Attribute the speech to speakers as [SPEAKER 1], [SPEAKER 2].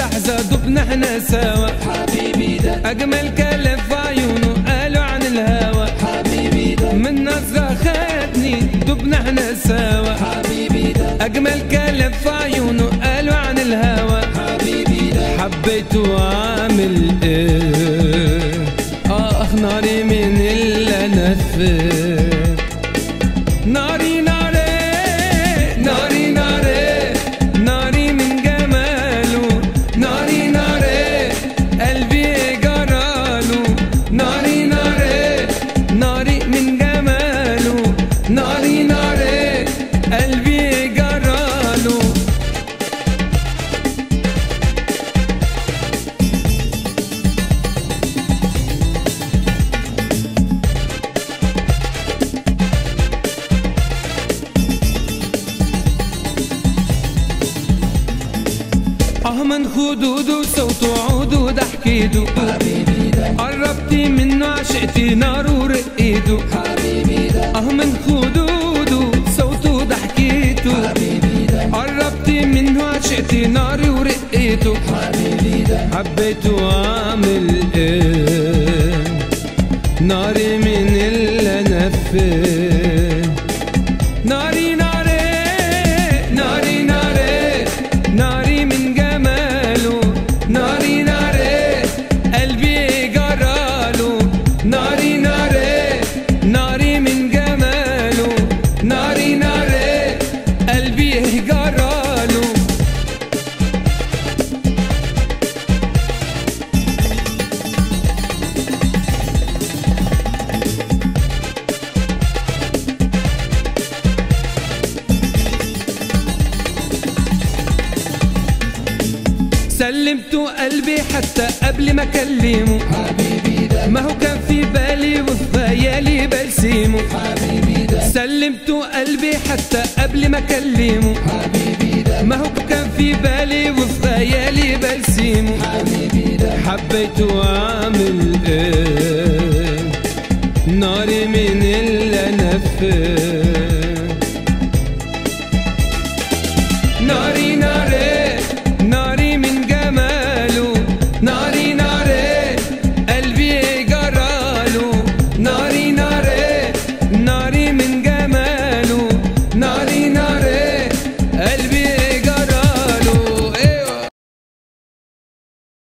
[SPEAKER 1] لحظة دبنا احنا سوا
[SPEAKER 2] حبيبي ده
[SPEAKER 1] أجمل كلام في عيونه قالوا عن الهوى
[SPEAKER 2] حبيبي ده
[SPEAKER 1] من نظرة خدني دبنا احنا سوا
[SPEAKER 2] حبيبي ده
[SPEAKER 1] أجمل كلام في عيونه قالوا عن الهوى
[SPEAKER 2] حبيبي ده
[SPEAKER 1] حبيت وعامل ايه اخ ناري من اللي انا فيه ناري ناري ناري ناري ناري من جماله ناري ناري قلبي جراله ناري ناري ناري من جماله ناري ناري قلبي جراله اه من خدوده صوته عوده ضحكيده
[SPEAKER 2] حبيبي ده
[SPEAKER 1] قربتي منه عشقتي نار ورقيته
[SPEAKER 2] حبيبي ده
[SPEAKER 1] اه من خدوده صوته ضحكيته
[SPEAKER 2] حبيبي ده
[SPEAKER 1] قربتي منه عشقتي ناري ورقيته
[SPEAKER 2] حبيبي ده
[SPEAKER 1] حبيت واعمل ايه ناري من اللي انا فيه ناري ناري ناري ناري ناري من جماله ناري ناري قلبي جراله ناري ناري ناري من جماله ناري ناري قلبي جراله سلمت قلبي حتى قبل ما اكلمه
[SPEAKER 2] حبيبي ده
[SPEAKER 1] ما هو كان في بالي وفي خيالي برسيمه
[SPEAKER 2] حبيبي ده
[SPEAKER 1] سلمت قلبي حتى قبل ما اكلمه
[SPEAKER 2] حبيبي ده
[SPEAKER 1] ما هو كان في بالي وفي خيالي برسيمه
[SPEAKER 2] حبيبي ده
[SPEAKER 1] حبيت واعمل ايه ناري من اللي انا فيه